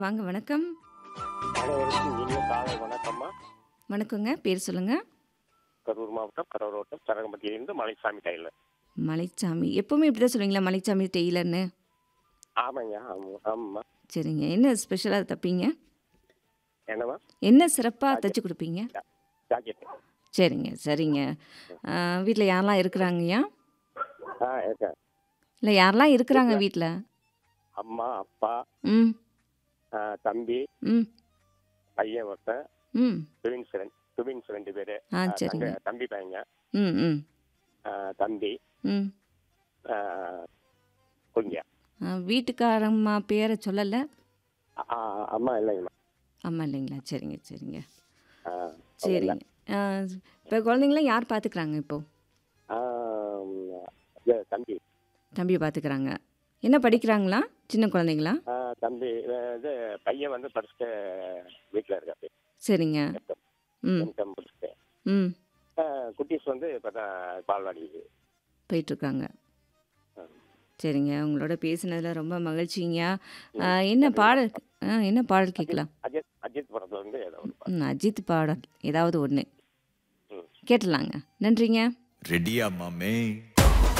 வாங்க வணக்கம். அனைவருக்கும் இனிய காலை வணக்கம்மா. வணக்கங்க. பேர் சொல்லுங்க. கரூர் மாவட்டம் கரூர் வட்டம் சரகம்பட்டியிலிருந்து மலைசாமி டெய்லர். மலைச்சாமி. எப்பவுமே இப்படி தான் சொல்லுவீங்களா? மலைச்சாமி டெய்லர்ன்னு? ஆமாங்க. ஆமா ஆமாம்மா. சரிங்க. என்ன ஸ்பெஷலா தப்பீங்க? என்னம்மா? என்ன சிறப்பா ஜாக்கெட். தச்சு குடுப்பீங்க? ஜா ஜாக்கெட்டு. சரிங்க, சரிங்க. ஆ வீட்ல யாரெல்லாம் இருக்கிறாங்கய்யா? ஆ இருக்கேன். இல்ல யாரெல்லாம் இருக்கிறாங்க வீட்ல வீட்ல? அம்மா, அப்பா, ம். ஆ தம்பி, ம். பையன் ஒருத்தன், ம். ட்வின்ஸ் ரெண் ட்வின்ஸ் 2 பேரு. ஆ ஆ தங்க சரிங்க. தம்பி பையங்க. ம், ம். ஆ தம்பி, ம். ஆ குழந்தையா. ஆ வீட்டுக்காரம்மா பேர சொல்லல? ஆ அம்மா இல்லைங்கம்மா. அம்மா இல்லைங்களா? சரிங்க, சரிங்க. ஆ அவங்க இல்ல. சரிங்க. ஆ இப்ப குழந்தைங்கலாம் யார் பார்த்துக்கிறாங்க இப்போ? ஆ இது தம்பி. தம்பி பார்த்துக்கிறாங்க. என்ன படிக்கிறாங்களா? சின்ன குழந்தைங்களா? ஆ தம்பி இது பையன் வந்து படிச்சுட்டு வீட்ல இருக்காரு. சரிங்க. எம்காம் ம். எம்காம் முடிச்சுட்டு. ம். ஆ குட்டீஸ் வந்து இப்பதான் பால்வாடி போயிட்டுருக்காங்க. ஆ. சரிங்க. உங்களோட பேசினதுல ரொம்ப மகிழ்ச்சிங்கய்யா. ஆ ம். என்ன நன்றி. பாடல் ஆ என்ன பாடல் அஜித் கேட்கலாம்? அஜித் அஜித் படத்துல வந்து ஏதோ ஒரு பாட்டு. ம். அஜித் பாடல் ஏதாவது ஒண்ணு. ம். கேட்டுடலாங்க. நன்றிங்க. ரெடியா மாமே